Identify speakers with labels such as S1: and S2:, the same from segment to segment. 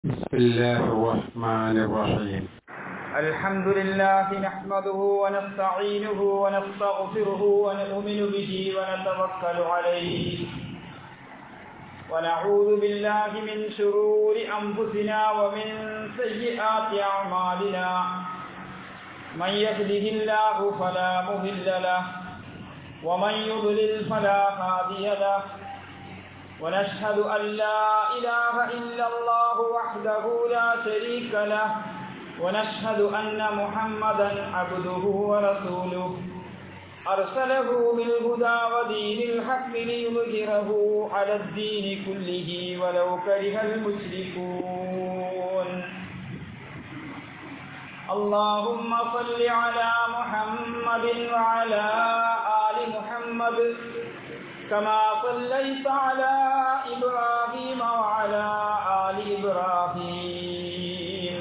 S1: بسم الله الرحمن الرحيم
S2: الحمد لله نحمده ونستعينه ونستغفره ونؤمن به ونتوكل عليه ونعوذ بالله من شرور أنفسنا ومن سيئات أعمالنا من يهده الله فلا مضل له ومن يضلل فلا هادي له ونشهد أن لا إله إلا الله وحده لا شريك له ونشهد أن محمدا عبده ورسوله أرسله بالهدى ودين الحق ليظهره على الدين كله ولو كره المشركون اللهم صل على محمد وعلى آل محمد كما صليت على إبراهيم وعلى آل إبراهيم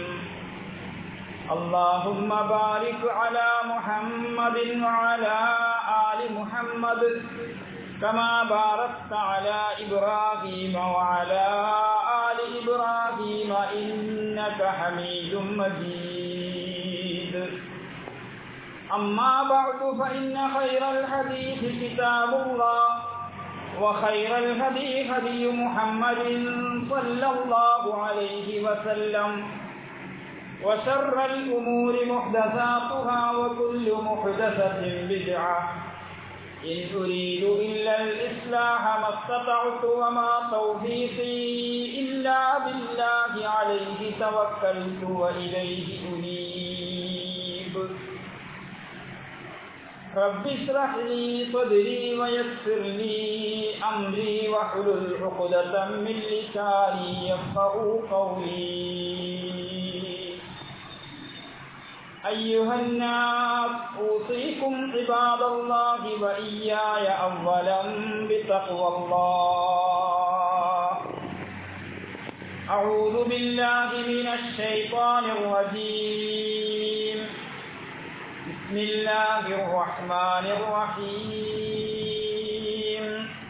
S2: اللهم بارك على محمد وعلى آل محمد كما باركت على إبراهيم وعلى آل إبراهيم إنك حميد مجيد أما بعد فإن خير الحديث كتاب الله وخير الهدي هدي محمد صلى الله عليه وسلم وشر الأمور محدثاتها وكل محدثة بدعة إن أريد إلا الإصلاح ما استطعت وما توفيقي إلا بالله عليه توكلت وإليه أنيب رب اشرح لي صدري ويسر لي أمري واحلل عقدة من لساني يفقه قولي أيها الناس أوصيكم عباد الله وإياي أولا بتقوى الله أعوذ بالله من الشيطان الرجيم بسم الله الرحمن الرحيم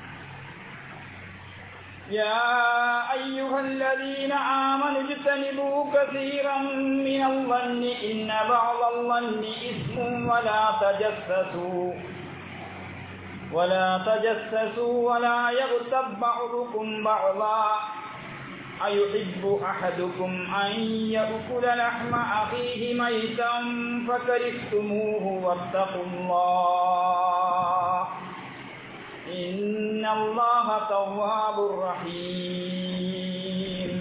S2: يا أيها الذين آمنوا اجتنبوا كثيرا من الظن إن بعض الظن إثم ولا تجسسوا ولا تجسسوا ولا يغتب بعضكم بعضا أيحب أحدكم أن يأكل لحم أخيه ميتا فكرهتموه واتقوا الله إن الله تواب رحيم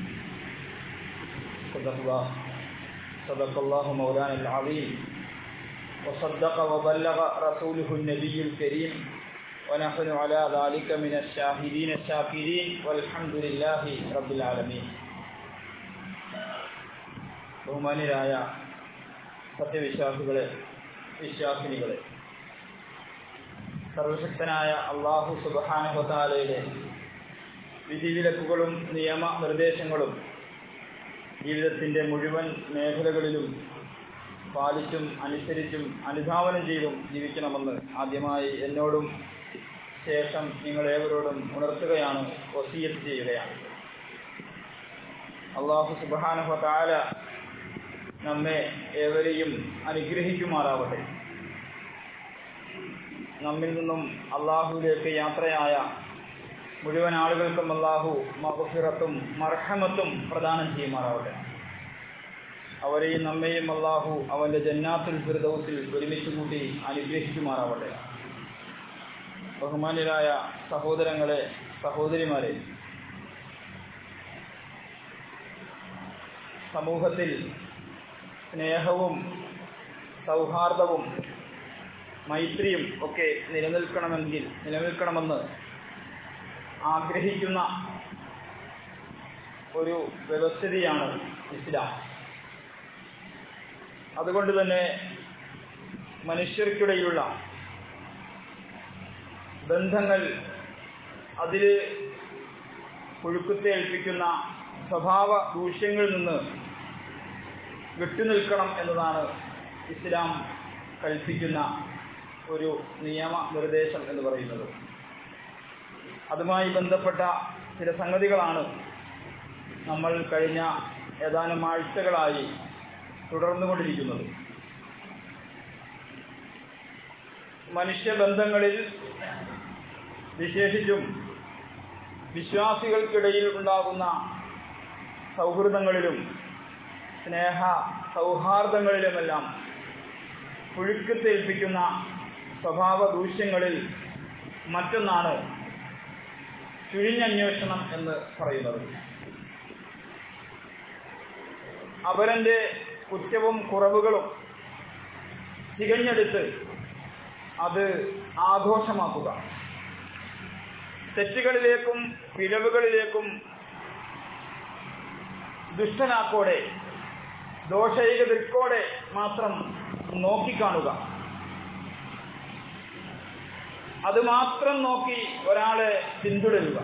S2: صدق الله صدق الله مولانا العظيم وصدق وبلغ رسوله النبي الكريم ونحن على ذلك من الشاهدين الشاكرين والحمد لله رب العالمين ബഹുമാന്യരായ സത്യവിശ്വാസികളെ വിശ്വാസിനികളെ സർവശക്തനായ അള്ളാഹു സുബാനുഹത്താലയുടെ വിധിവിലക്കുകളും നിയമ നിർദ്ദേശങ്ങളും ജീവിതത്തിൻ്റെ മുഴുവൻ മേഖലകളിലും പാലിച്ചും അനുസരിച്ചും അനുധാവനം ചെയ്തും ജീവിക്കണമെന്ന് ആദ്യമായി എന്നോടും ശേഷം നിങ്ങളേവരോടും ഉണർത്തുകയാണ് വസീയത്ത് ചെയ്യുകയാണ് അള്ളാഹു സുബാനഹ താല നമ്മെ ഏവരെയും അനുഗ്രഹിക്കുമാറാവട്ടെ നമ്മിൽ നിന്നും അള്ളാഹുവിലേക്ക് യാത്രയായ മുഴുവൻ ആളുകൾക്കും അള്ളാഹു മഹഫിറത്തും മർഹമത്തും പ്രദാനം ചെയ്യുമാറാവട്ടെ അവരെയും നമ്മെയും അള്ളാഹു അവന്റെ ജന്നാത്തുൽ ഫിർദൌസിൽ ഒരുമിച്ച് കൂട്ടി അനുഗ്രഹിക്കുമാറാവട്ടെ ബഹുമാന്യരായ സഹോദരങ്ങളെ സഹോദരിമാരെ സമൂഹത്തിൽ സ്നേഹവും സൗഹാർദ്ദവും മൈത്രിയും ഒക്കെ നിലനിൽക്കണമെങ്കിൽ നിലനിൽക്കണമെന്ന് ആഗ്രഹിക്കുന്ന ഒരു വ്യവസ്ഥിതിയാണ് ഇസ്ലാം അതുകൊണ്ട് തന്നെ മനുഷ്യർക്കിടയിലുള്ള ബന്ധങ്ങൾ അതിൽ പുഴുക്കുത്തേൽപ്പിക്കുന്ന സ്വഭാവ ദൂഷ്യങ്ങളിൽ നിന്ന് വിട്ടുനിൽക്കണം എന്നതാണ് ഇസ്ലാം കൽപ്പിക്കുന്ന ഒരു നിയമ നിർദ്ദേശം എന്ന് പറയുന്നത് അതുമായി ബന്ധപ്പെട്ട ചില സംഗതികളാണ് നമ്മൾ കഴിഞ്ഞ ഏതാനും ആഴ്ചകളായി തുടർന്നുകൊണ്ടിരിക്കുന്നത് മനുഷ്യബന്ധങ്ങളിൽ വിശേഷിച്ചും വിശ്വാസികൾക്കിടയിൽ ഉണ്ടാകുന്ന സൗഹൃദങ്ങളിലും സ്നേഹ സൗഹാർദ്ദങ്ങളിലുമെല്ലാം പുഴുക്കത്തേൽപ്പിക്കുന്ന സ്വഭാവ ദൂഷ്യങ്ങളിൽ മറ്റൊന്നാണ് ചുഴിഞ്ഞന്വേഷണം എന്ന് പറയുന്നത് അവരൻ്റെ കുറ്റവും കുറവുകളും തികഞ്ഞെടുത്ത് അത് ആഘോഷമാക്കുക തെറ്റുകളിലേക്കും പിഴവുകളിലേക്കും ദുഷ്ടനാക്കോടെ ദോഷൈക ദൃക്കോടെ മാത്രം നോക്കിക്കാണുക അത് മാത്രം നോക്കി ഒരാളെ പിന്തുടരുക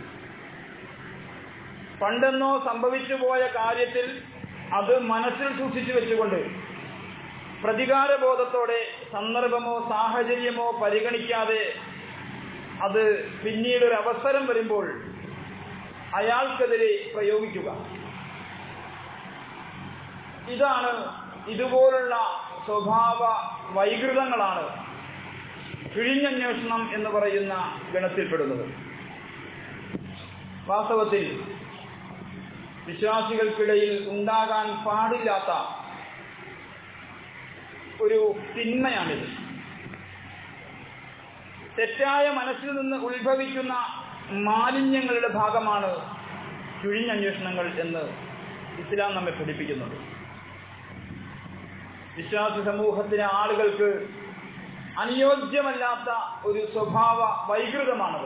S2: പണ്ടെന്നോ സംഭവിച്ചു പോയ കാര്യത്തിൽ അത് മനസ്സിൽ സൂക്ഷിച്ചു വെച്ചുകൊണ്ട് പ്രതികാരബോധത്തോടെ സന്ദർഭമോ സാഹചര്യമോ പരിഗണിക്കാതെ അത് പിന്നീട് ഒരു അവസരം വരുമ്പോൾ അയാൾക്കെതിരെ പ്രയോഗിക്കുക ഇതാണ് ഇതുപോലുള്ള സ്വഭാവ വൈകൃതങ്ങളാണ് കിഴിഞ്ഞന്വേഷണം എന്ന് പറയുന്ന ഗണത്തിൽപ്പെടുന്നത് വാസ്തവത്തിൽ വിശ്വാസികൾക്കിടയിൽ ഉണ്ടാകാൻ പാടില്ലാത്ത ഒരു തിന്മയാണിത് തെറ്റായ മനസ്സിൽ നിന്ന് ഉത്ഭവിക്കുന്ന മാലിന്യങ്ങളുടെ ഭാഗമാണ് ചുഴിഞ്ഞന്വേഷണങ്ങൾ എന്ന് ഇസ്ലാം നമ്മെ പഠിപ്പിക്കുന്നുണ്ട് വിശ്വാസി സമൂഹത്തിലെ ആളുകൾക്ക് അനുയോജ്യമല്ലാത്ത ഒരു സ്വഭാവ വൈകൃതമാണത്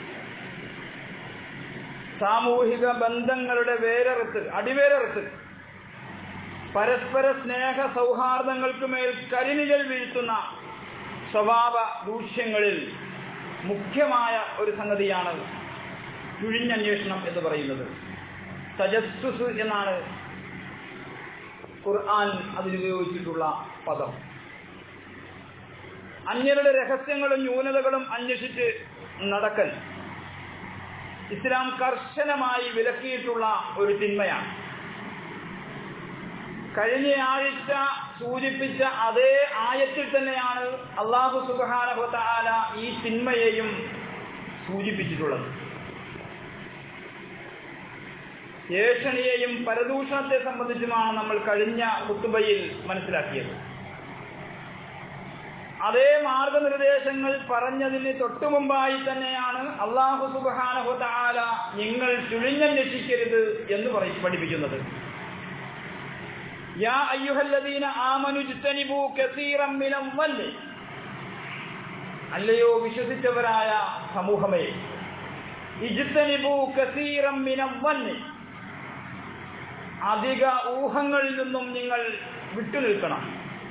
S2: സാമൂഹിക ബന്ധങ്ങളുടെ വേരറുത്ത് അടിവേരറുത്ത് പരസ്പര സ്നേഹ സൗഹാർദ്ദങ്ങൾക്ക് മേൽ കരിനിഴൽ വീഴ്ത്തുന്ന സ്വഭാവ ദൂഷ്യങ്ങളിൽ മുഖ്യമായ ഒരു സംഗതിയാണ് ചുഴിഞ്ഞന്വേഷണം എന്ന് പറയുന്നത് തജസ്സുസ് എന്നാണ് ഖുർആൻ അതിനുപയോഗിച്ചിട്ടുള്ള പദം അന്യരുടെ രഹസ്യങ്ങളും ന്യൂനതകളും അന്വേഷിച്ച് നടക്കൽ ഇസ്ലാം കർശനമായി വിലക്കിയിട്ടുള്ള ഒരു തിന്മയാണ് കഴിഞ്ഞ ആഴ്ച സൂചിപ്പിച്ച അതേ ആയത്തിൽ തന്നെയാണ് അള്ളാഹു സുബാനഹുല ഈ തിന്മയെയും സൂചിപ്പിച്ചിട്ടുള്ളത് ഏഷണിയെയും പരദൂഷണത്തെ സംബന്ധിച്ചുമാണ് നമ്മൾ കഴിഞ്ഞ കുത്തുബയിൽ മനസ്സിലാക്കിയത് അതേ മാർഗനിർദ്ദേശങ്ങൾ പറഞ്ഞതിന് തൊട്ടു മുമ്പായി തന്നെയാണ് അള്ളാഹു സുബാനഹു താല നിങ്ങൾ ചുഴിഞ്ഞന്വേഷിക്കരുത് എന്ന് പറയും പഠിപ്പിക്കുന്നത് യാ അയ്യുഹല്ലദീന ആമനു ജിത്തനിബു കസീറം മിനം വല്ല് അല്ലയോ വിശ്വസിച്ചവരായ സമൂഹമേ ഇജ്തനിബു കസീറം മിനം വല്ല് അധിക ഊഹങ്ങളിൽ നിന്നും നിങ്ങൾ വിട്ടുനിൽക്കണം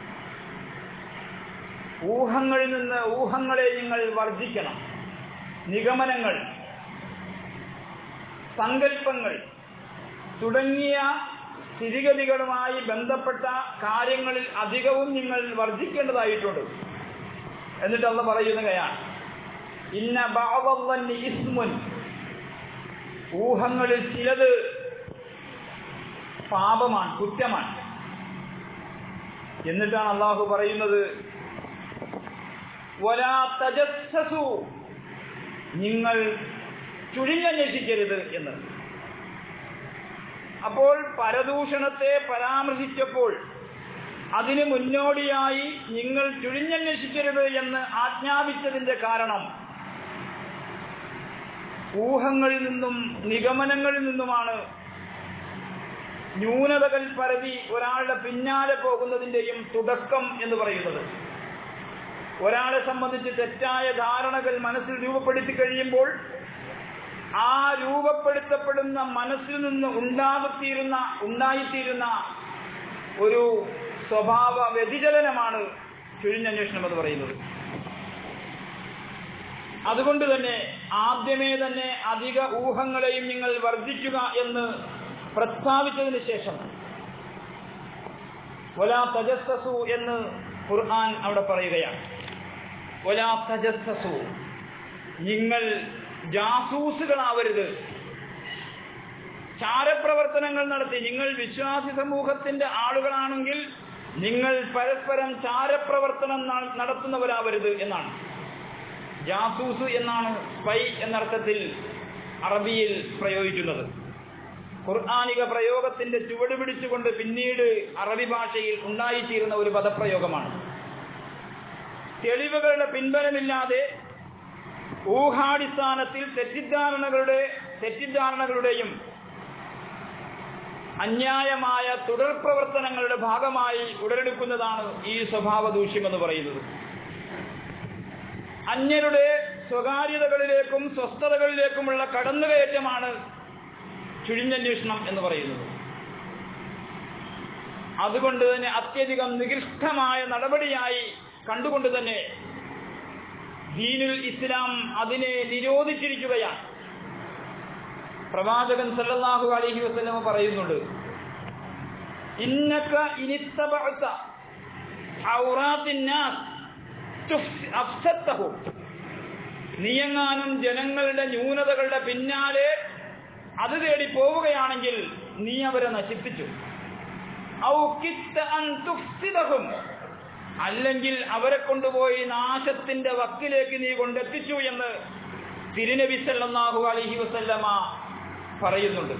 S2: ഊഹങ്ങളിൽ നിന്ന് ഊഹങ്ങളെ നിങ്ങൾ വർജിക്കണം നിഗമനങ്ങൾ സങ്കല്പങ്ങൾ തുടങ്ങിയ സ്ഥിതിഗതികളുമായി ബന്ധപ്പെട്ട കാര്യങ്ങളിൽ അധികവും നിങ്ങൾ വർജിക്കേണ്ടതായിട്ടുണ്ട് എന്നിട്ട് അന്ന് പറയുകയാണ് ഇന്ന ബാവല്ലി ഇസ്മുൻ ഊഹങ്ങളിൽ ചിലത് പാപമാണ് കുറ്റമാണ് എന്നിട്ടാണ് അള്ളാഹു പറയുന്നത് വലാ തജസ്സസു നിങ്ങൾ ചുഴിഞ്ഞന്വേഷിക്കരുത് എന്ന് അപ്പോൾ പരദൂഷണത്തെ പരാമർശിച്ചപ്പോൾ അതിന് മുന്നോടിയായി നിങ്ങൾ ചുഴിഞ്ഞന്വേഷിക്കരുത് എന്ന് ആജ്ഞാപിച്ചതിന്റെ കാരണം ഊഹങ്ങളിൽ നിന്നും നിഗമനങ്ങളിൽ നിന്നുമാണ് ന്യൂനതകൾ പരതി ഒരാളുടെ പിന്നാലെ പോകുന്നതിന്റെയും തുടക്കം എന്ന് പറയുന്നത് ഒരാളെ സംബന്ധിച്ച് തെറ്റായ ധാരണകൾ മനസ്സിൽ രൂപപ്പെടുത്തി കഴിയുമ്പോൾ ആ രൂപപ്പെടുത്തപ്പെടുന്ന മനസ്സിൽ നിന്ന് ഉണ്ടാകത്തീരുന്ന ഉണ്ടായിത്തീരുന്ന ഒരു സ്വഭാവ വ്യതിചലനമാണ് ചുഴിഞ്ഞന്വേഷണം എന്ന് പറയുന്നത് അതുകൊണ്ട് തന്നെ ആദ്യമേ തന്നെ അധിക ഊഹങ്ങളെയും നിങ്ങൾ വർദ്ധിക്കുക എന്ന് പ്രസ്താവിച്ചതിന് ശേഷം ഒലാ തജസ്സസു എന്ന് ഖുർആൻ അവിടെ പറയുകയാണ് ഒലാ തജസ്സസു നിങ്ങൾ ജാസൂസുകളാവരുത് ചാരപ്രവർത്തനങ്ങൾ നടത്തി നിങ്ങൾ വിശ്വാസി സമൂഹത്തിന്റെ ആളുകളാണെങ്കിൽ നിങ്ങൾ പരസ്പരം ചാരപ്രവർത്തനം ന- നടത്തുന്നവരാവരുത് എന്നാണ് ജാസൂസ് എന്നാണ് സ്പൈ എന്നർത്ഥത്തിൽ അറബിയിൽ പ്രയോഗിക്കുന്നത് ഖുർആാനിക പ്രയോഗത്തിന്റെ ചുവട് പിടിച്ചുകൊണ്ട് പിന്നീട് അറബി ഭാഷയിൽ ഉണ്ടായിത്തീരുന്ന ഒരു പദപ്രയോഗമാണ് തെളിവുകളുടെ പിൻബലമില്ലാതെ ഊഹാടിസ്ഥാനത്തിൽ തെറ്റിദ്ധാരണകളുടെ തെറ്റിദ്ധാരണകളുടെയും അന്യായമായ തുടർ പ്രവർത്തനങ്ങളുടെ ഭാഗമായി ഉടലെടുക്കുന്നതാണ് ഈ സ്വഭാവ ദൂഷ്യം എന്ന് പറയുന്നത് അന്യരുടെ സ്വകാര്യതകളിലേക്കും സ്വസ്ഥതകളിലേക്കുമുള്ള കടന്നുകയറ്റമാണ് ചുഴിഞ്ഞന്വേഷണം എന്ന് പറയുന്നത് അതുകൊണ്ട് തന്നെ അത്യധികം നികൃഷ്ടമായ നടപടിയായി കണ്ടുകൊണ്ട് തന്നെ ദീനുൽ ഇസ്ലാം അതിനെ നിരോധിച്ചിരിക്കുകയാണ് പ്രവാചകൻ സല്ലല്ലാഹു അലൈഹി വസല്ലമ പറയുന്നുണ്ട് ഇന്നക ഇനിത്തബഅത ഔറാത്തിൻ നാസ് തുഫ്സ്- അഫ്സത്തഹു നീയെങ്ങാനും ജനങ്ങളുടെ ന്യൂനതകളുടെ പിന്നാലെ അത് തേടി പോവുകയാണെങ്കിൽ നീ അവരെ നശിപ്പിച്ചു ഔ കിത്ത അൻ തുഫ്സിദഹും അല്ലെങ്കിൽ അവരെ കൊണ്ടുപോയി നാശത്തിന്റെ വക്കിലേക്ക് നീ കൊണ്ടെത്തിച്ചു എന്ന് തിരുനബി സല്ലല്ലാഹു അലൈഹി വസല്ലമ പറയുന്നുണ്ട്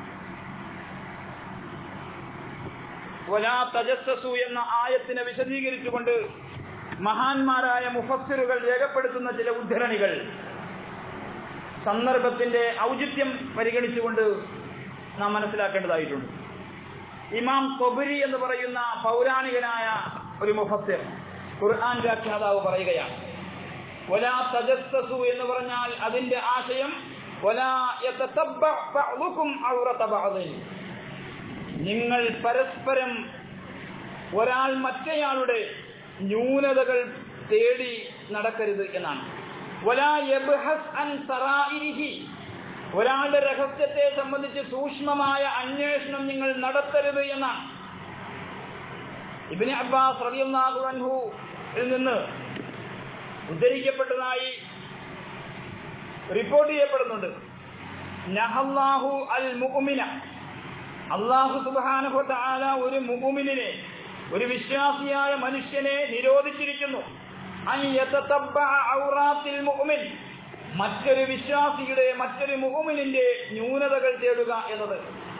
S2: വലാ തജസ്സസു എന്ന ആയത്തിനെ വിശദീകരിച്ചുകൊണ്ട് മഹാന്മാരായ മുഫസ്സിറുകൾ രേഖപ്പെടുത്തുന്ന ചില ഉദ്ധരണികൾ സന്ദർഭത്തിന്റെ ഔചിത്യം പരിഗണിച്ചുകൊണ്ട് നാം മനസ്സിലാക്കേണ്ടതായിട്ടുണ്ട് ഇമാം കൊബരി എന്ന് പറയുന്ന പൗരാണികനായ ഒരു മുഫസ്സിർ ഖുർആൻ വ്യാഖ്യാതാവ് പറയുകയാണ് വലാ തജസ്സസു എന്ന് പറഞ്ഞാൽ അതിന്റെ ആശയം വലാ യതതബ്ബ ബഅ്ദുകും ഔറത ബഅ്ദിൻ നിങ്ങൾ പരസ്പരം ഒരാൾ മറ്റേയാളുടെ ന്യൂനതകൾ തേടി നടക്കരുത് എന്നാണ് വലാ യബ്ഹസ് അൻ സറാഇരിഹി ഒരാളുടെ രഹസ്യത്തെ സംബന്ധിച്ച് സൂക്ഷ്മമായ അന്വേഷണം നിങ്ങൾ നടത്തരുത് എന്നാണ് ഇബിന് അബ്ബാസ് റളിയല്ലാഹു അൻഹു ൽ നിന്ന് ഉദ്ധരിക്കപ്പെട്ടതായി റിപ്പോർട്ട് ചെയ്യപ്പെടുന്നുണ്ട് നഹല്ലാഹു അൽ മുഅ്മിന അള്ളാഹു സുബ്ഹാനഹു വ തആല ഒരു മുഅ്മിനിനെ ഒരു വിശ്വാസിയായ മനുഷ്യനെ നിരോധിച്ചിരിക്കുന്നു അൻ യതതബ്ബഅ ഔറാത്തിൽ മുഅ്മിൻ മറ്റൊരു വിശ്വാസിയുടെ മറ്റൊരു മുഅ്മിനിന്റെ ന്യൂനതകൾ തേടുക എന്നത്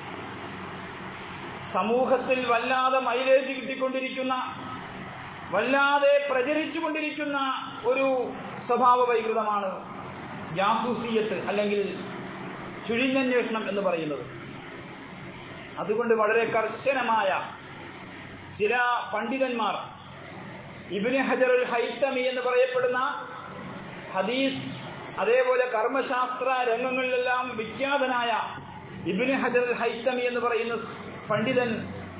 S2: സമൂഹത്തിൽ വല്ലാതെ മൈലേജ് കിട്ടിക്കൊണ്ടിരിക്കുന്ന വല്ലാതെ പ്രചരിച്ചുകൊണ്ടിരിക്കുന്ന ഒരു സ്വഭാവ വൈകൃതമാണ് ജാസൂസിയത്ത് അല്ലെങ്കിൽ ചുഴിഞ്ഞന്വേഷണം എന്ന് പറയുന്നത് അതുകൊണ്ട് വളരെ കർശനമായ ചില പണ്ഡിതന്മാർ ഇബിന് ഹജറുൽ ഹൈത്തമി എന്ന് പറയപ്പെടുന്ന ഹദീസ് അതേപോലെ കർമ്മശാസ്ത്ര രംഗങ്ങളിലെല്ലാം വിഖ്യാതനായ ഇബിന് ഹജറുൽ ഹൈത്തമി എന്ന് പറയുന്ന പണ്ഡിതൻ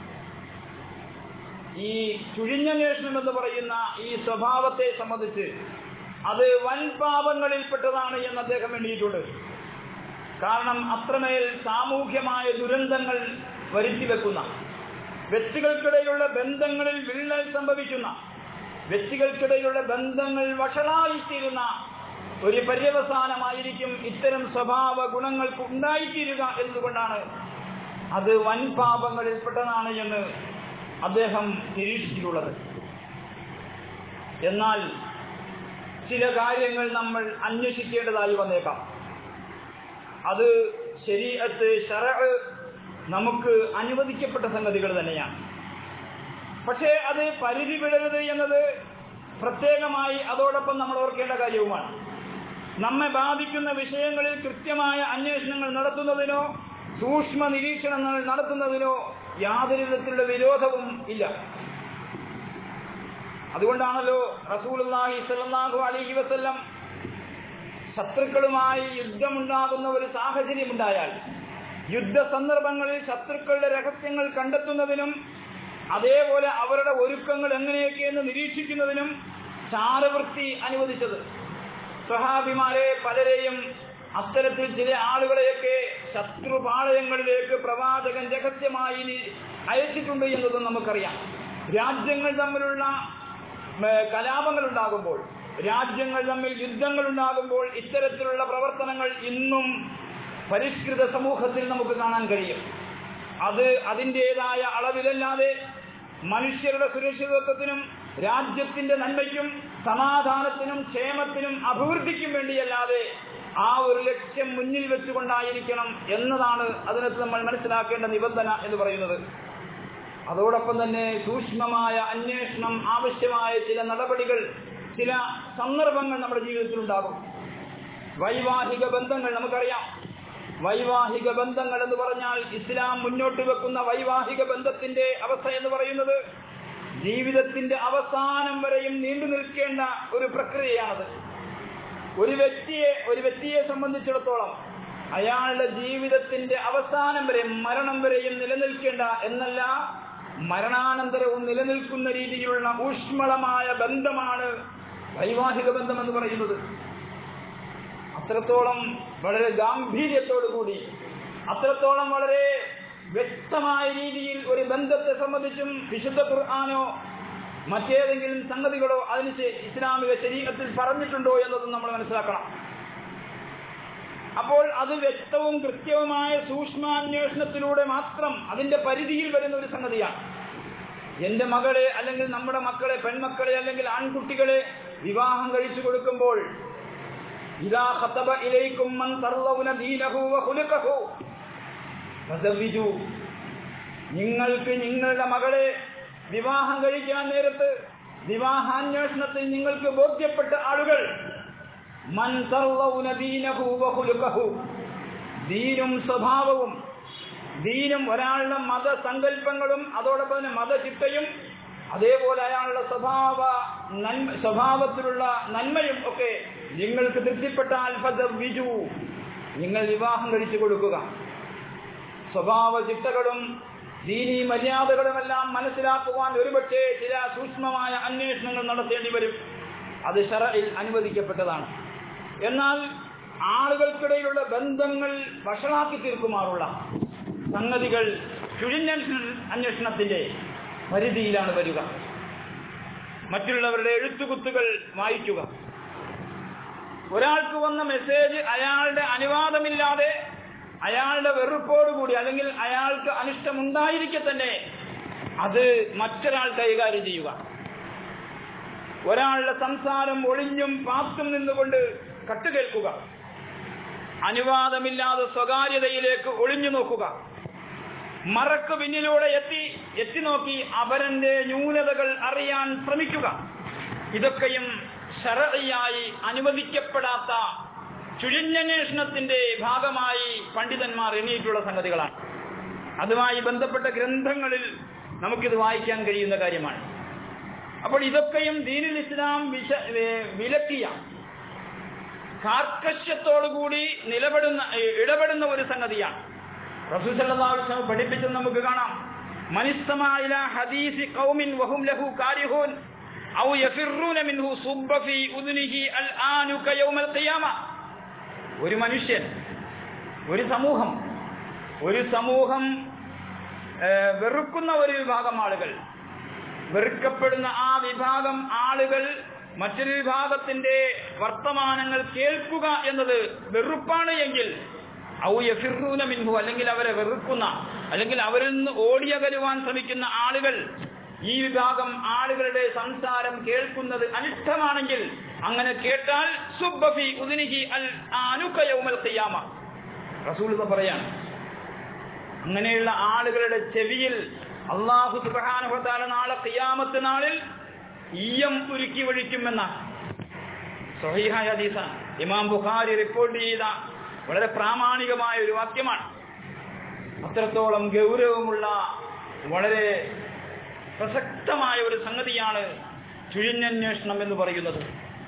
S2: ഈ ചുഴിഞ്ഞന്വേഷണം എന്ന് പറയുന്ന ഈ സ്വഭാവത്തെ സംബന്ധിച്ച് അത് വൻ പാപങ്ങളിൽപ്പെട്ടതാണ് എന്ന് അദ്ദേഹം എണ്ണിയിട്ടുണ്ട് കാരണം അത്രമേൽ സാമൂഹ്യമായ ദുരന്തങ്ങൾ വരുത്തി വെക്കുന്ന വ്യക്തികൾക്കിടയിലുള്ള ബന്ധങ്ങളിൽ വിള്ളൽ സംഭവിക്കുന്ന വ്യക്തികൾക്കിടയിലുള്ള ബന്ധങ്ങൾ വഷളായിത്തീരുന്ന ഒരു പര്യവസാനമായിരിക്കും ഇത്തരം സ്വഭാവ ഗുണങ്ങൾക്ക് ഉണ്ടായിത്തീരുക എന്നതുകൊണ്ടാണ് അത് വൻ പാപങ്ങളിൽപ്പെട്ടതാണ് എന്ന് അദ്ദേഹം നിരീക്ഷിച്ചിട്ടുള്ളത് എന്നാൽ ചില കാര്യങ്ങൾ നമ്മൾ അന്വേഷിക്കേണ്ടതായി വന്നേക്കാം അത് ശരീരത്ത് ഷറ നമുക്ക് അനുവദിക്കപ്പെട്ട സംഗതികൾ തന്നെയാണ് പക്ഷേ അത് പരിധി വിടരുത് എന്നത് പ്രത്യേകമായി അതോടൊപ്പം നമ്മൾ ഓർക്കേണ്ട കാര്യവുമാണ് നമ്മെ ബാധിക്കുന്ന വിഷയങ്ങളിൽ കൃത്യമായ അന്വേഷണങ്ങൾ നടത്തുന്നതിനോ സൂക്ഷ്മ നിരീക്ഷണങ്ങൾ നടത്തുന്നതിനോ യാതൊരു വിധത്തിലുള്ള വിരോധവും ഇല്ല അതുകൊണ്ടാണല്ലോ റസൂലുള്ളാഹി സ്വല്ലല്ലാഹു അലൈഹി വസല്ലം ശത്രുക്കളുമായി യുദ്ധമുണ്ടാകുന്ന ഒരു സാഹചര്യമുണ്ടായാൽ യുദ്ധ സന്ദർഭങ്ങളിൽ ശത്രുക്കളുടെ രഹസ്യങ്ങൾ കണ്ടെത്തുന്നതിനും അതേപോലെ അവരുടെ ഒരുക്കങ്ങൾ എങ്ങനെയൊക്കെയെന്ന് നിരീക്ഷിക്കുന്നതിനും ചാരവൃത്തി അനുവദിച്ചത് സഹാബിമാരെ പലരെയും അത്തരത്തിൽ ചില ആളുകളെയൊക്കെ ശത്രുപാളയങ്ങളിലേക്ക് പ്രവാചകൻ രഹസ്യമായി നി- അയച്ചിട്ടുണ്ട് എന്നതും നമുക്കറിയാം രാജ്യങ്ങൾ തമ്മിലുള്ള കലാപങ്ങൾ ഉണ്ടാകുമ്പോൾ രാജ്യങ്ങൾ തമ്മിൽ യുദ്ധങ്ങൾ ഉണ്ടാകുമ്പോൾ ഇത്തരത്തിലുള്ള പ്രവർത്തനങ്ങൾ ഇന്നും പരിഷ്കൃത സമൂഹത്തിൽ നമുക്ക് കാണാൻ കഴിയും അത് അതിൻ്റെതായ അളവിലല്ലാതെ മനുഷ്യരുടെ സുരക്ഷിതത്വത്തിനും രാജ്യത്തിന്റെ നന്മയ്ക്കും സമാധാനത്തിനും ക്ഷേമത്തിനും അഭിവൃദ്ധിക്കും വേണ്ടിയല്ലാതെ ആ ഒരു ലക്ഷ്യം മുന്നിൽ വെച്ചുകൊണ്ടായിരിക്കണം എന്നതാണ് അതിനകത്ത് നമ്മൾ മനസ്സിലാക്കേണ്ട നിബന്ധന എന്ന് പറയുന്നത് അതോടൊപ്പം തന്നെ സൂക്ഷ്മമായ അന്വേഷണം ആവശ്യമായ ചില നടപടികൾ ചില സന്ദർഭങ്ങൾ നമ്മുടെ ജീവിതത്തിൽ ഉണ്ടാകും വൈവാഹിക ബന്ധങ്ങൾ നമുക്കറിയാം വൈവാഹിക ബന്ധങ്ങൾ എന്ന് പറഞ്ഞാൽ ഇസ്ലാം മുന്നോട്ട് വെക്കുന്ന വൈവാഹിക ബന്ധത്തിന്റെ അവസ്ഥ എന്ന് പറയുന്നത് ജീവിതത്തിന്റെ അവസാനം വരെയും നീണ്ടു നിൽക്കേണ്ട ഒരു പ്രക്രിയയാണത് ഒരു വ്യക്തിയെ ഒരു വ്യക്തിയെ സംബന്ധിച്ചിടത്തോളം അയാളുടെ ജീവിതത്തിന്റെ അവസാനം വരെ മരണം വരെയും നിലനിൽക്കേണ്ട എന്നല്ല മരണാനന്തരവും നിലനിൽക്കുന്ന രീതിയിലുള്ള ഊഷ്മളമായ ബന്ധമാണ് വൈവാഹിക ബന്ധം എന്ന് പറയുന്നത് അത്രത്തോളം വളരെ ഗാംഭീര്യത്തോടു കൂടി അത്രത്തോളം വളരെ വ്യക്തമായ രീതിയിൽ ഒരു ബന്ധത്തെ സംബന്ധിച്ചും വിശുദ്ധ ഖുർആാനോ മറ്റേതെങ്കിലും സംഗതികളോ അതിന് ശേ- ഇസ്ലാമിക ശരീരത്തിൽ പറഞ്ഞിട്ടുണ്ടോ എന്നതും നമ്മൾ മനസ്സിലാക്കണം അപ്പോൾ അത് വ്യക്തവും കൃത്യവുമായ സൂക്ഷ്മാന്വേഷണത്തിലൂടെ മാത്രം അതിന്റെ പരിധിയിൽ വരുന്ന ഒരു സംഗതിയാണ് എന്റെ മകളെ അല്ലെങ്കിൽ നമ്മുടെ മക്കളെ പെൺമക്കളെ അല്ലെങ്കിൽ ആൺകുട്ടികളെ വിവാഹം കഴിച്ചു കൊടുക്കുമ്പോൾ ഇതാ ഖതബ ഇലൈക്കും മൻ തർളൗന ദീനഹു വ ഖുലുഖഹു ഫസവ്വിജു നിങ്ങൾക്ക് നിങ്ങളുടെ മകളെ വിവാഹം കഴിക്കാൻ നേരത്ത് വിവാഹാന്വേഷണത്തിൽ നിങ്ങൾക്ക് ബോധ്യപ്പെട്ട ആളുകൾ മൻ തർളൗന ദീനഹു വ ഖുലുഖഹു ദീനും സ്വഭാവവും ദീനും ഒരാളുടെ മതസങ്കല്പങ്ങളും അതോടൊപ്പം തന്നെ മതചിട്ടയും അതേപോലെ അയാളുടെ സ്വഭാവ നന്മ സ്വഭാവത്തിലുള്ള നന്മയും ഒക്കെ നിങ്ങൾക്ക് തൃപ്തിപ്പെട്ടാൽ ഫസവ്വിജു നിങ്ങൾ വിവാഹം കഴിച്ചു കൊടുക്കുക സ്വഭാവ ചിട്ടകളും ദീനീ മര്യാദകളുമെല്ലാം മനസ്സിലാക്കുവാൻ ഒരുപക്ഷെ ചില സൂക്ഷ്മമായ അന്വേഷണങ്ങൾ നടത്തേണ്ടി വരും അത് ഷറയിൽ അനുവദിക്കപ്പെട്ടതാണ് എന്നാൽ ആളുകൾക്കിടയിലുള്ള ബന്ധങ്ങൾ വഷളാക്കി തീർക്കുമാറുള്ള സംഗതികൾ ചുഴിഞ്ഞന്വേഷണ അന്വേഷണത്തിന്റെ പരിധിയിലാണ് വരിക മറ്റുള്ളവരുടെ എഴുത്തുകുത്തുകൾ വായിക്കുക ഒരാൾക്ക് വന്ന മെസ്സേജ് അയാളുടെ അനുവാദമില്ലാതെ അയാളുടെ വെറുപ്പോടുകൂടി അല്ലെങ്കിൽ അയാൾക്ക് അനിഷ്ടമുണ്ടായിരിക്കെ തന്നെ അത് മറ്റൊരാൾ കൈകാര്യം ചെയ്യുക ഒരാളുടെ സംസാരം ഒളിഞ്ഞും പാത്തും നിന്നുകൊണ്ട് കട്ടുകേൾക്കുക അനുവാദമില്ലാതെ സ്വകാര്യതയിലേക്ക് ഒളിഞ്ഞു നോക്കുക മറക്ക് പിന്നിലൂടെ എത്തി എത്തി നോക്കി അവരന്റെ ന്യൂനതകൾ അറിയാൻ ശ്രമിക്കുക ഇതൊക്കെയും ശരയായി അനുവദിക്കപ്പെടാത്ത ചുഴിഞ്ഞന്വേഷണത്തിന്റെ ഭാഗമായി പണ്ഡിതന്മാർ എണ്ണിയിട്ടുള്ള സംഗതികളാണ് അതുമായി ബന്ധപ്പെട്ട ഗ്രന്ഥങ്ങളിൽ നമുക്കിത് വായിക്കാൻ കഴിയുന്ന കാര്യമാണ് അപ്പോൾ ഇതൊക്കെയും ദീനുൽ ഇസ്ലാം വിശ ഏ- വിലക്കിയ കാർക്കശ്യത്തോടുകൂടി നിലപെടുന്ന ഏ, ഇടപെടുന്ന ഒരു സംഗതിയാണ് റസൂൽ സല്ലല്ലാഹു അലൈഹി വസല്ലം പഠിപ്പിച്ചത് നമുക്ക് കാണാം മനിസ്തമായില ഹദീസി ഖൗമിൻ വഹും ലഹു കാരിഹൂൻ ഔ യഫിറൂന മിൻഹു സുബ്ബ ഫീ ഉദ്നിഹി അൽ ആനു കയൗമൽ ഖിയാമ ഒരു മനുഷ്യൻ ഒരു സമൂഹം ഒരു സമൂഹം ഏ, വെറുക്കുന്ന ഒരു വിഭാഗം ആളുകൾ വെറുക്കപ്പെടുന്ന ആ വിഭാഗം ആളുകൾ മറ്റൊരു വിഭാഗത്തിന്റെ വർത്തമാനങ്ങൾ കേൾക്കുക എന്നത് വെറുപ്പാണ് എങ്കിൽ ഔ യഫിറൂന മിൻഹു അല്ലെങ്കിൽ അവരെ വെറുക്കുന്ന അല്ലെങ്കിൽ അവരിൽ നിന്ന് ഓടിയകലുവാൻ ശ്രമിക്കുന്ന ആളുകൾ ഈ വിഭാഗം ആളുകളുടെ സംസാരം കേൾക്കുന്നത് അനിഷ്ടമാണെങ്കിൽ അങ്ങനെ കേട്ടാൽ സുബ്ബഫി ഉദിനിഹി അൽ ആനുക യൗമൽ ഖിയാമ റസൂൽ പറയാണ് അങ്ങനെയുള്ള ആളുകളുടെ ചെവിയിൽ അള്ളാഹു സുബാനുഭത്താല നാളെ ഖിയാമത്ത് നാളിൽ ഈയം ഉരുക്കി ഒഴിക്കുമെന്നാണ് സഹീഹായ ഹദീസാണ് ഇമാം ബുഖാരി റിപ്പോർട്ട് ചെയ്ത വളരെ പ്രാമാണികമായ ഒരു വാക്യമാണ് അത്രത്തോളം ഗൗരവമുള്ള വളരെ പ്രസക്തമായ ഒരു സംഗതിയാണ് ചുഴിഞ്ഞന്വേഷണം എന്ന് പറയുന്നത്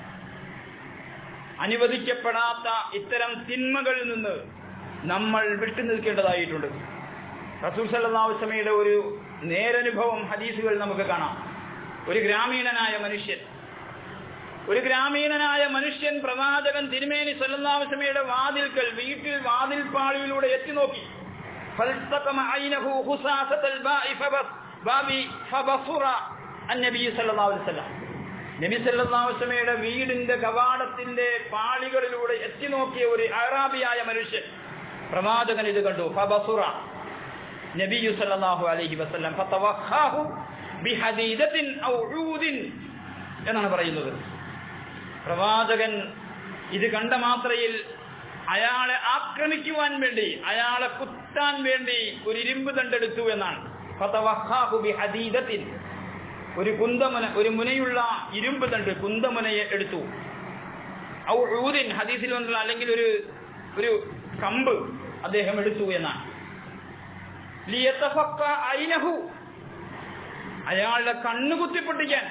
S2: അനുവദിക്കപ്പെടാത്ത ഇത്തരം തിന്മകളിൽ നിന്ന് നമ്മൾ വിട്ടുനിൽക്കേണ്ടതായിട്ടുണ്ട് റസൂൽ സല്ലാസ്മയുടെ ഒരു നേരനുഭവം ഹദീസുകൾ നമുക്ക് കാണാം ഒരു ഗ്രാമീണനായ മനുഷ്യൻ ഒരു ഗ്രാമീണനായ മനുഷ്യൻ പ്രവാചകൻ തിരുമേനി സല്ലാസ്മയുടെ വാതിൽക്കൽ വീട്ടിൽ വാതിൽപ്പാളിയിലൂടെ എത്തി നോക്കി فالتقم عينه خساسة الباء فبص بابي فبصر النبي صلى الله عليه وسلم നബി സല്ലല്ലാഹു അലൈഹി വസല്ലമയുടെ വീടിന്റെ കവാടത്തിന്റെ പാളികളിലൂടെ എത്തി നോക്കിയ ഒരു അറാബിയായ മനുഷ്യൻ പ്രവാചകൻ ഇത് കണ്ടു ഫബസുറ നബിയു സല്ലല്ലാഹു അലൈഹി വസല്ലം ഫതവഖാഹു ബിഹദീദത്തിൻ ഔ ഊദിൻ എന്നാണ് പറയുന്നത് പ്രവാചകൻ ഇത് കണ്ട മാത്രയിൽ അയാളെ ആക്രമിക്കുവാൻ വേണ്ടി അയാളെ കുത്താൻ വേണ്ടി ഒരു ഇരുമ്പ് തണ്ടെടുത്തു എന്നാണ് ഫതവഖാഹു ബിഹദീദത്തിൻ ഒരു കുന്തമുന ഒരു മുനയുള്ള ഇരുമ്പ് തണ്ട് കുന്തമുനയെ എടുത്തു ഔ ഊദിൻ ഹദീസിൽ വന്നിട്ടുള്ള അല്ലെങ്കിൽ ഒരു ഒരു കമ്പ് അദ്ദേഹം എടുത്തു എന്നാണ് ലിയതഫക്ക ഐനഹു അയാളുടെ കണ്ണു കുത്തിപ്പൊട്ടിക്കാൻ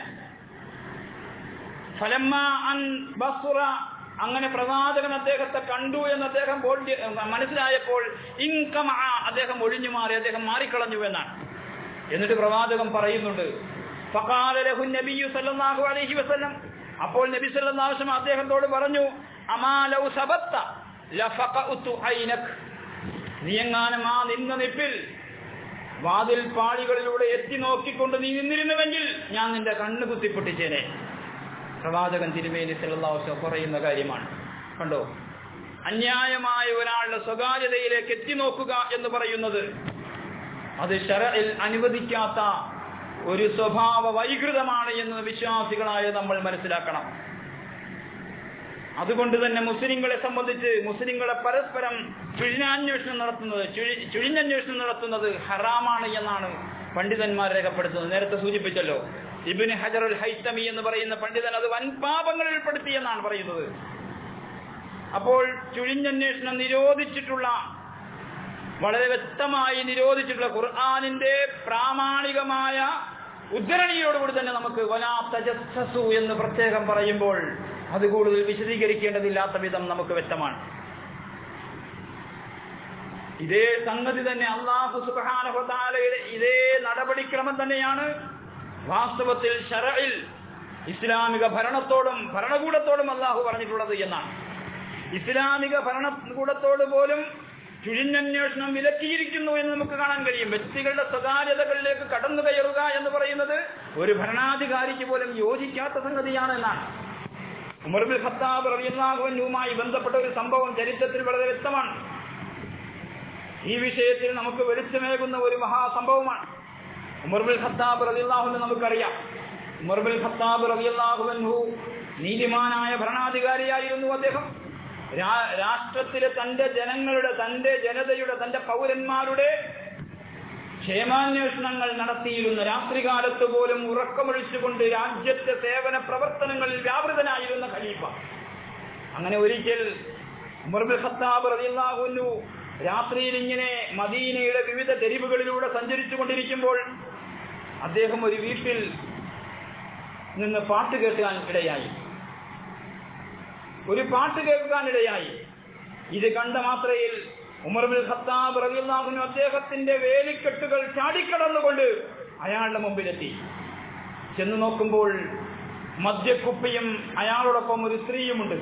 S2: ഫലമ്മ അൻ ബസുറ അങ്ങനെ പ്രവാചകൻ അദ്ദേഹത്തെ കണ്ടു എന്ന് അദ്ദേഹം ബോധ്യ മനസ്സിലായപ്പോൾ ഇൻകം അദ്ദേഹം ഒഴിഞ്ഞു മാറി അദ്ദേഹം മാറിക്കളഞ്ഞു എന്നാണ് എന്നിട്ട് പ്രവാചകൻ പറയുന്നുണ്ട് ഫഖാല ലഹു നബിയു സല്ലല്ലാഹു അലൈഹി വസല്ലം അപ്പോൾ നബി സല്ലല്ലാഹു അലൈഹി വസല്ലം അദ്ദേഹത്തോട് പറഞ്ഞു അമാ ലൗ സബത്ത ലഫഖഉതു ഐനക് നീ എങ്ങാനും ആ നിന്ന നിപ്പിൽ വാതിൽ പാളികളിലൂടെ എത്തി നോക്കിക്കൊണ്ട് നീ നിന്നിരുന്നുവെങ്കിൽ ഞാൻ നിന്റെ കണ്ണ് കുത്തിപ്പൊട്ടിച്ചേനെ പ്രവാചകൻ തിരുമേനി സല്ലല്ലാഹു അലൈഹി വസല്ലം പറയുന്ന കാര്യമാണ് കണ്ടോ അന്യായമായ ഒരാളുടെ സ്വകാര്യതയിലേക്ക് എത്തി നോക്കുക എന്ന് പറയുന്നത് അത് ഷറയിൽ അനുവദിക്കാത്ത ഒരു സ്വഭാവ വൈകൃതമാണ് എന്ന് വിശ്വാസികളായ നമ്മൾ മനസ്സിലാക്കണം അതുകൊണ്ട് തന്നെ മുസ്ലിങ്ങളെ സംബന്ധിച്ച് മുസ്ലിങ്ങളെ പരസ്പരം ചുഴിഞ്ഞാന്വേഷണം നടത്തുന്നത് ചുഴി- ചുഴിഞ്ഞന്വേഷണം നടത്തുന്നത് ഹറാമാണ് എന്നാണ് പണ്ഡിതന്മാർ രേഖപ്പെടുത്തുന്നത് നേരത്തെ സൂചിപ്പിച്ചല്ലോ ഇബിന് ഹജറുൽ ഹൈത്തമി എന്ന് പറയുന്ന പണ്ഡിതൻ അത് വൻ പാപങ്ങളിൽ പെടുത്തി എന്നാണ് പറയുന്നത് അപ്പോൾ ചുഴിഞ്ഞന്വേഷണം നിരോധിച്ചിട്ടുള്ള വളരെ വ്യക്തമായി നിരോധിച്ചിട്ടുള്ള ഖുർആാനിന്റെ പ്രാമാണികമായ ഉദ്ധരണിയോടുകൂടി തന്നെ നമുക്ക് വലാ തജസ്സസു എന്ന് പ്രത്യേകം പറയുമ്പോൾ അത് കൂടുതൽ വിശദീകരിക്കേണ്ടതില്ലാത്ത വിധം നമുക്ക് വ്യക്തമാണ് ഇതേ സംഗതി തന്നെ അള്ളാഹു സുബാനഹുത്താലയുടെ ഇതേ നടപടിക്രമം തന്നെയാണ് വാസ്തവത്തിൽ ഷറയിൽ ഇസ്ലാമിക ഭരണത്തോടും ഭരണകൂടത്തോടും അള്ളാഹു പറഞ്ഞിട്ടുള്ളത് എന്നാണ് ഇസ്ലാമിക ഭരണകൂടത്തോട് പോലും ചുഴിഞ്ഞന്വേഷണം വിലക്കിയിരിക്കുന്നു എന്ന് നമുക്ക് കാണാൻ കഴിയും വ്യക്തികളുടെ സ്വകാര്യതകളിലേക്ക് കടന്നു കയറുക എന്ന് പറയുന്നത് ഒരു ഭരണാധികാരിക്ക് പോലും യോജിക്കാത്ത സംഗതിയാണ് എന്നാണ് ഉമർ ബിൻ ഖത്താബ് റളിയല്ലാഹുവിനുമായി ബന്ധപ്പെട്ട ഒരു സംഭവം ചരിത്രത്തിൽ വളരെ വ്യക്തമാണ് ഈ വിഷയത്തിൽ നമുക്ക് വെളിച്ചമേകുന്ന ഒരു മഹാസംഭവമാണ് ഉമർ ബിൻ ഖത്താബ് റളിയല്ലാഹുവിനെ നമുക്കറിയാം ഉമർ ബിൻ ഖത്താബ് റളിയല്ലാഹുവിൻഹു നീതിമാനായ ഭരണാധികാരിയായിരുന്നു അദ്ദേഹം രാ- രാഷ്ട്രത്തിലെ തന്റെ ജനങ്ങളുടെ തന്റെ ജനതയുടെ തന്റെ പൗരന്മാരുടെ ക്ഷേമാന്വേഷണങ്ങൾ നടത്തിയിരുന്ന രാത്രികാലത്ത് പോലും ഉറക്കമൊഴിച്ചുകൊണ്ട് രാജ്യത്തെ സേവന പ്രവർത്തനങ്ങളിൽ വ്യാപൃതനായിരുന്ന ഖലീഫ അങ്ങനെ ഒരിക്കൽ ഉമർ ബിൻ ഖത്താബ് റളിയല്ലാഹു അൻഹു രാത്രിയിൽ ഇങ്ങനെ മദീനയുടെ വിവിധ തെരുവുകളിലൂടെ സഞ്ചരിച്ചു കൊണ്ടിരിക്കുമ്പോൾ അദ്ദേഹം ഒരു വീട്ടിൽ നിന്ന് പാട്ട് കേൾക്കാൻ ഇടയായി ഒരു പാട്ട് കേൾക്കാൻ ഇടയായി ഇത് കണ്ട മാത്രയിൽ ഉമർ ബിൻ ഖത്താബ് റളിയല്ലാഹു അൻഹു അദ്ദേഹത്തിന്റെ വേലിക്കെട്ടുകൾ ചാടിക്കടന്നുകൊണ്ട് അയാളുടെ മുമ്പിലെത്തി ചെന്ന് നോക്കുമ്പോൾ മദ്യക്കുപ്പിയും അയാളോടൊപ്പം ഒരു സ്ത്രീയുമുണ്ട്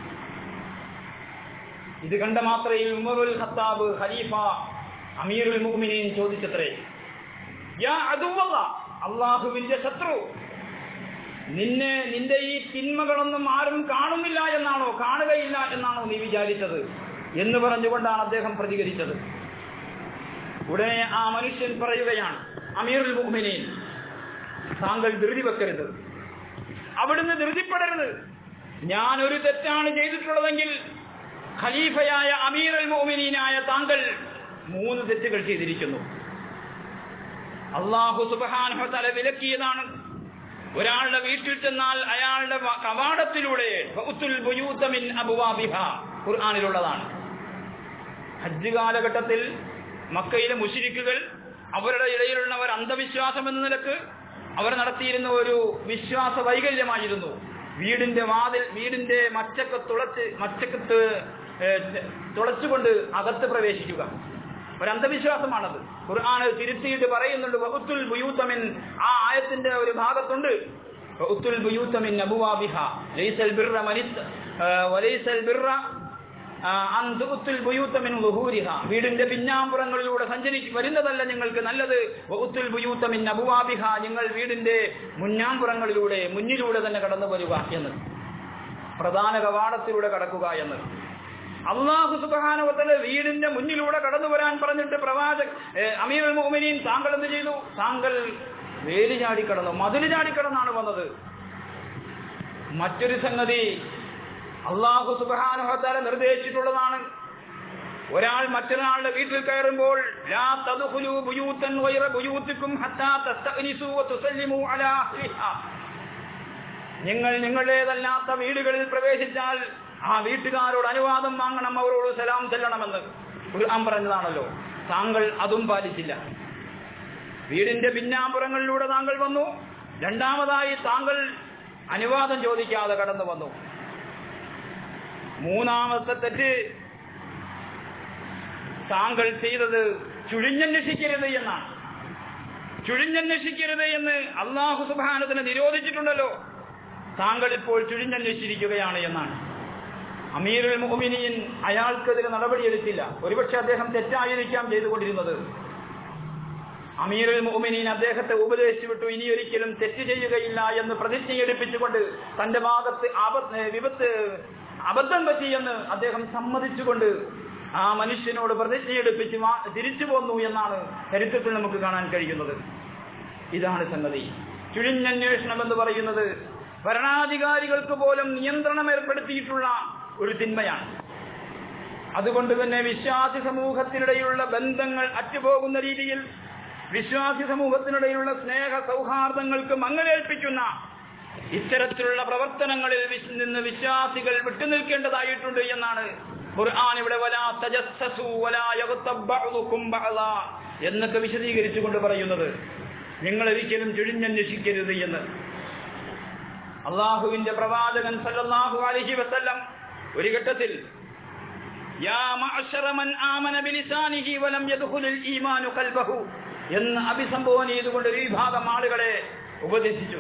S2: ഇത് കണ്ട മാത്രയിൽ ഉമറുൽ ഖത്താബ് ഖലീഫ അമീറുൽ മുഅ്മിനീൻ ചോദിച്ചത്രേ യാ അദുവല്ല അള്ളാഹുവിന്റെ ശത്രു നിന്നെ നിന്റെ ഈ തിന്മകളൊന്നും ആരും കാണുന്നില്ല എന്നാണോ കാണുകയില്ല എന്നാണോ നീ വിചാരിച്ചത് എന്ന് പറഞ്ഞുകൊണ്ടാണ് അദ്ദേഹം പ്രതികരിച്ചത് ഉടനെ ആ മനുഷ്യൻ പറയുകയാണ് അമീറുൽ മുഅ്മിനീൻ താങ്കൾ ധൃതി വെക്കരുത് അവിടുന്ന് ധൃതിപ്പെടരുത് ഞാൻ ഒരു തെറ്റാണ് ചെയ്തിട്ടുള്ളതെങ്കിൽ ഖലീഫയായ അമീറുൽ മുഅ്മിനീനായ താങ്കൾ മൂന്ന് തെറ്റുകൾ ചെയ്തിരിക്കുന്നു അള്ളാഹു സുബ്ഹാനഹു വ തആല വിലക്കിയതാണ് ഒരാളുടെ വീട്ടിൽ ചെന്നാൽ അയാളുടെ വ- കവാടത്തിലൂടെ ഫഉത്തുൽ ബുയൂത മിൻ അബ്വാബിഹാ ഖുർആനിലുള്ളതാണ് ഹജ്ജ് കാലഘട്ടത്തിൽ മക്കയിലെ മുശിരിക്കുകൾ അവരുടെ ഇടയിലുള്ളവർ അന്ധവിശ്വാസം എന്ന നിലക്ക് അവർ നടത്തിയിരുന്ന ഒരു വിശ്വാസ വൈകല്യമായിരുന്നു വീടിന്റെ വാതിൽ വീടിന്റെ മച്ചക്ക് തുളച്ച് മച്ചക്കത്ത് ഏഹ്, തുളച്ചുകൊണ്ട് അകത്ത് പ്രവേശിക്കുക ഒരു അന്ധവിശ്വാസമാണത് ഖുർആൻ തിരുത്തിയിട്ട് പറയുന്നുണ്ട് വഹുത്തുൽ ബുയൂത്തമിൻ ആ ആയത്തിന്റെ ഒരു ഭാഗത്തുണ്ട് വഹുത്തുൽ ബുയൂത്തമിൻ അബുവാബിഹ ലൈസൽ ബിർറ മനിത്ത് വലൈസൽ ബിർറ ആ, അൻ തുഅത്തുൽ ബുയൂത്ത മിൻ ളുഹൂരിഹ. വീടിന്റെ പിന്നാമ്പുറങ്ങളിലൂടെ സഞ്ചരിച്ച് വരുന്നതല്ല നിങ്ങൾക്ക് നല്ലത് വഉത്തുൽ ബുയൂത്ത മിൻ അബുവാബിഹ നിങ്ങൾ വീടിന്റെ മുന്നാമ്പുറങ്ങളിലൂടെ മുന്നിലൂടെ തന്നെ കടന്നു വരിക എന്ന് പ്രധാന കവാടത്തിലൂടെ കടക്കുക എന്ന് അള്ളാഹു സുബാനുവത്തല് വീടിന്റെ മുന്നിലൂടെ കടന്നു വരാൻ പറഞ്ഞിട്ട് പ്രവാചക അമീർ മോമിനീൻ താങ്കൾ എന്ത് ചെയ്തു താങ്കൾ വേലി ചാടിക്കടന്നു മതില് ചാടിക്കടന്നാണ് വന്നത് മറ്റൊരു സംഗതി അള്ളാഹു സുബാനുഹത്താല നിർദ്ദേശിച്ചിട്ടുള്ളതാണ് ഒരാൾ മറ്റൊരാളുടെ വീട്ടിൽ കയറുമ്പോൾ ലാ തദ്ഖുലൂ ബുയൂതൻ ഗൈറ ബുയൂത്തിക്കും ഹത്താ തസ്തഅനിസൂ വതുസല്ലിമൂ അലാ അഹ്ലിഹാ നിങ്ങൾ നിങ്ങളുടേതല്ലാത്ത വീടുകളിൽ പ്രവേശിച്ചാൽ ആ വീട്ടുകാരോട് അനുവാദം വാങ്ങണം അവരോട് സലാം ചെല്ലണമെന്ന് ഖുർആൻ പറഞ്ഞതാണല്ലോ താങ്കൾ അതും പാലിച്ചില്ല വീടിന്റെ പിന്നാമ്പുറങ്ങളിലൂടെ താങ്കൾ വന്നു രണ്ടാമതായി താങ്കൾ അനുവാദം ചോദിക്കാതെ കടന്നു വന്നു മൂന്നാമത്തെ തെറ്റ് താങ്കൾ ചെയ്തത് ചുഴിഞ്ഞന്വേഷിക്കരുത് എന്നാണ് ചുഴിഞ്ഞന്വേഷിക്കരുത് എന്ന് അള്ളാഹു സുബാനത്തിന് നിരോധിച്ചിട്ടുണ്ടല്ലോ താങ്കൾ ഇപ്പോൾ ചുഴിഞ്ഞന്വേഷിച്ചിരിക്കുകയാണ് എന്നാണ് അമീറുൽ മുഹമിനിയൻ അയാൾക്കെതിരെ നടപടിയെടുത്തില്ല ഒരുപക്ഷെ അദ്ദേഹം തെറ്റായിരിക്കാം ചെയ്തുകൊണ്ടിരുന്നത് അമീറുൽ മുഹമിനീൻ അദ്ദേഹത്തെ ഉപദേശിച്ചു വിട്ടു ഇനി ഒരിക്കലും തെറ്റ് ചെയ്യുകയില്ല എന്ന് പ്രതിജ്ഞയെടുപ്പിച്ചുകൊണ്ട് തന്റെ ഭാഗത്ത് ആപത്ത് വിപത്ത് അബദ്ധം പറ്റിയെന്ന് അദ്ദേഹം സമ്മതിച്ചുകൊണ്ട് ആ മനുഷ്യനോട് പ്രതിജ്ഞയെടുപ്പിച്ച് മാ- തിരിച്ചു പോന്നു എന്നാണ് ചരിത്രത്തിൽ നമുക്ക് കാണാൻ കഴിയുന്നത് ഇതാണ് സംഗതി ചുഴിഞ്ഞന്വേഷണം എന്ന് പറയുന്നത് ഭരണാധികാരികൾക്ക് പോലും നിയന്ത്രണം ഏർപ്പെടുത്തിയിട്ടുള്ള ഒരു തിന്മയാണ് അതുകൊണ്ട് തന്നെ വിശ്വാസി സമൂഹത്തിനിടയിലുള്ള ബന്ധങ്ങൾ അറ്റുപോകുന്ന രീതിയിൽ വിശ്വാസി സമൂഹത്തിനിടയിലുള്ള സ്നേഹ സൗഹാർദ്ദങ്ങൾക്ക് മങ്ങലേൽപ്പിക്കുന്ന ഇത്തരത്തിലുള്ള പ്രവർത്തനങ്ങളിൽ വിശ് നിന്ന് വിശ്വാസികൾ വിട്ടുനിൽക്കേണ്ടതായിട്ടുണ്ട് എന്നാണ് ഖുർആൻ ഇവിടെ വലാ തജസ്സസു വലാ യഗ്തബ് ബഅ്ദുകും ബഅ്ദാ എന്നൊക്കെ വിശദീകരിച്ചുകൊണ്ട് പറയുന്നത് നിങ്ങൾ ഒരിക്കലും ചുഴിഞ്ഞന്വേഷിക്കരുത് എന്ന് അള്ളാഹുവിന്റെ പ്രവാചകൻ സല്ലല്ലാഹു അലൈഹി വസല്ലം ഒരു ഘട്ടത്തിൽ യാ മഅശറ മൻ ആമന ബിലിസാനിഹി വലം യദ്ഖുലുൽ ഈമാനു ഖൽബഹു എന്ന് അഭിസംബോധന ചെയ്തുകൊണ്ട് ഒരു വിഭാഗം ആളുകളെ ഉപദേശിച്ചു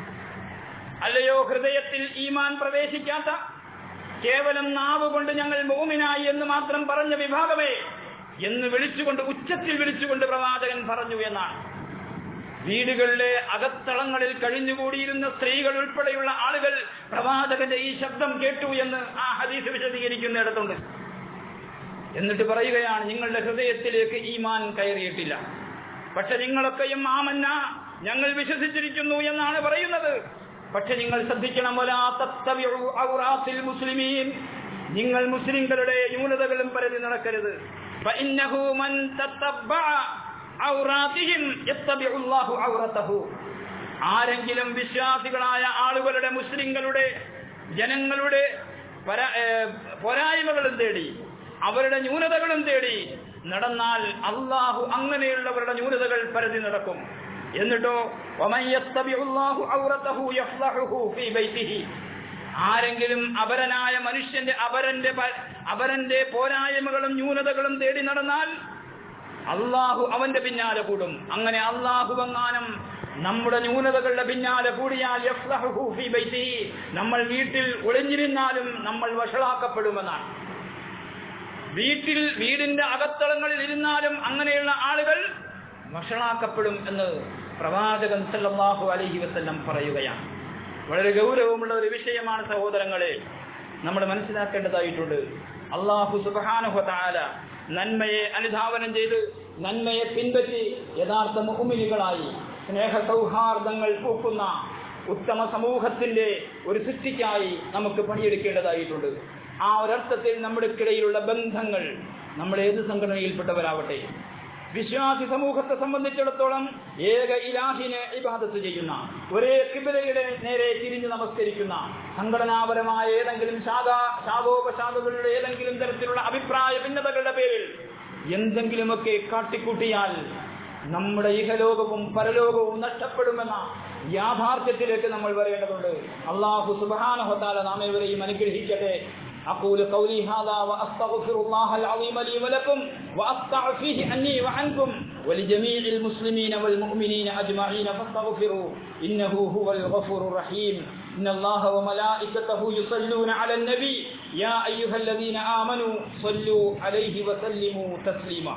S2: അല്ലയോ ഹൃദയത്തിൽ ഈമാൻ പ്രവേശിക്കാത്ത കേവലം നാവ് കൊണ്ട് ഞങ്ങൾ മോമിനായി എന്ന് മാത്രം പറഞ്ഞ വിഭാഗമേ എന്ന് വിളിച്ചുകൊണ്ട് ഉച്ചത്തിൽ വിളിച്ചുകൊണ്ട് പ്രവാചകൻ പറഞ്ഞു എന്നാണ് വീടുകളിലെ അകത്തളങ്ങളിൽ കഴിഞ്ഞുകൂടിയിരുന്ന സ്ത്രീകൾ ഉൾപ്പെടെയുള്ള ആളുകൾ പ്രവാചകന്റെ ഈ ശബ്ദം കേട്ടു എന്ന് ആ ഹദീസ് വിശദീകരിക്കുന്നിടത്തുണ്ട് എന്നിട്ട് പറയുകയാണ് നിങ്ങളുടെ ഹൃദയത്തിലേക്ക് ഈമാൻ കയറിയിട്ടില്ല പക്ഷെ നിങ്ങളൊക്കെയും ആമന്ന ഞങ്ങൾ വിശ്വസിച്ചിരിക്കുന്നു എന്നാണ് പറയുന്നത് പക്ഷെ നിങ്ങൾ ശ്രദ്ധിക്കണം വലാ തത്തബിഉ ഔറാത്തിൽ മുസ്ലിമീൻ നിങ്ങൾ മുസ്ലിങ്ങളുടെ ന്യൂനതകളും പരതി നടക്കരുത് ഫഇന്നഹു മൻ തത്തബഅ ഔറാത്തിഹിം യത്തബിഉ അല്ലാഹു ഔറതഹു ആരെങ്കിലും വിശ്വാസികളായ ആളുകളുടെ മുസ്ലിങ്ങളുടെ ജനങ്ങളുടെ പരാ- ഏ, പോരായ്മകളും തേടി അവരുടെ ന്യൂനതകളും തേടി നടന്നാൽ അള്ളാഹു അങ്ങനെയുള്ളവരുടെ ന്യൂനതകൾ പരതി നടക്കും എന്നിട്ടോ വമൻ യത്തബിഉ അല്ലാഹു ഔറതഹു യഫ്ളഹുഹു ഫീ ബൈതിഹി ആരെങ്കിലും അപരനായ മനുഷ്യന്റെ അപരന്റെ പ- അപരന്റെ പോരായ്മകളും ന്യൂനതകളും തേടി നടന്നാൽ അള്ളാഹു അവന്റെ പിന്നാലെ കൂടും അങ്ങനെ അള്ളാഹു വങ്ങാനം നമ്മുടെ ന്യൂനതകളുടെ പിന്നാലെ കൂടിയാൽ യഫ്ലഹുഹു ഫീ ബൈതിഹി നമ്മൾ വീട്ടിൽ ഒളിഞ്ഞിരുന്നാലും നമ്മൾ വഷളാക്കപ്പെടുമെന്നാണ് വീട്ടിൽ വീടിന്റെ അകത്തളങ്ങളിൽ ഇരുന്നാലും അങ്ങനെയുള്ള ആളുകൾ വഷളാക്കപ്പെടും എന്ന് പ്രവാചകൻ സല്ലല്ലാഹു അലൈഹി വസല്ലം പറയുകയാണ് വളരെ ഗൗരവമുള്ള ഒരു വിഷയമാണ് സഹോദരങ്ങളെ നമ്മൾ മനസ്സിലാക്കേണ്ടതായിട്ടുണ്ട് അള്ളാഹു സുബ്ഹാനഹു തആല നന്മയെ അനുധാവനം ചെയ്ത് നന്മയെ പിൻപറ്റി യഥാർത്ഥ മുഹമ്മിനികളായി സ്നേഹ സൗഹാർദ്ദങ്ങൾ പൂക്കുന്ന ഉത്തമ സമൂഹത്തിന്റെ ഒരു സൃഷ്ടിക്കായി നമുക്ക് പണിയെടുക്കേണ്ടതായിട്ടുണ്ട് ആ ഒരർത്ഥത്തിൽ നമ്മുടെ ഇടയിലുള്ള ബന്ധങ്ങൾ നമ്മൾ ഏത് സംഘടനയിൽപ്പെട്ടവരാവട്ടെ വിശ്വാസി സമൂഹത്തെ സംബന്ധിച്ചിടത്തോളം ഏക ഇലാഹിനെ ഇബാദത്ത് ചെയ്യുന്ന ഒരേ കിബിലയുടെ നേരെ തിരിഞ്ഞു നമസ്കരിക്കുന്ന സംഘടനാപരമായ ഏതെങ്കിലും ശാഖ ശാഖോപശാഖകളുടെ ഏതെങ്കിലും തരത്തിലുള്ള അഭിപ്രായ ഭിന്നതകളുടെ പേരിൽ എന്തെങ്കിലുമൊക്കെ കാട്ടിക്കൂട്ടിയാൽ നമ്മുടെ ഇഹലോകവും പരലോകവും നഷ്ടപ്പെടുമെന്ന യാഥാർത്ഥ്യത്തിലേക്ക് നമ്മൾ വരേണ്ടതുണ്ട് അള്ളാഹു സുബാനഹത്താല നാം ഇവരെയും അനുഗ്രഹിക്കട്ടെ أقول قولي هذا وأستغفر الله العظيم لي ولكم وأستعفيه عني وعنكم ولجميع المسلمين والمؤمنين أجمعين فاستغفروا إنه هو الغفور الرحيم إن الله وملائكته يصلون على النبي يا أيها الذين آمنوا صلوا عليه وسلموا تسليما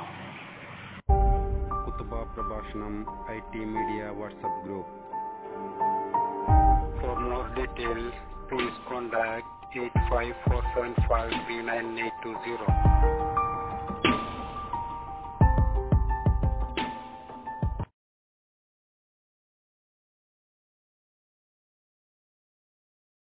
S1: കുത്തുബ പ്രഭാഷണം I T media WhatsApp group for more details please contact eight five four seven five three nine eight two zero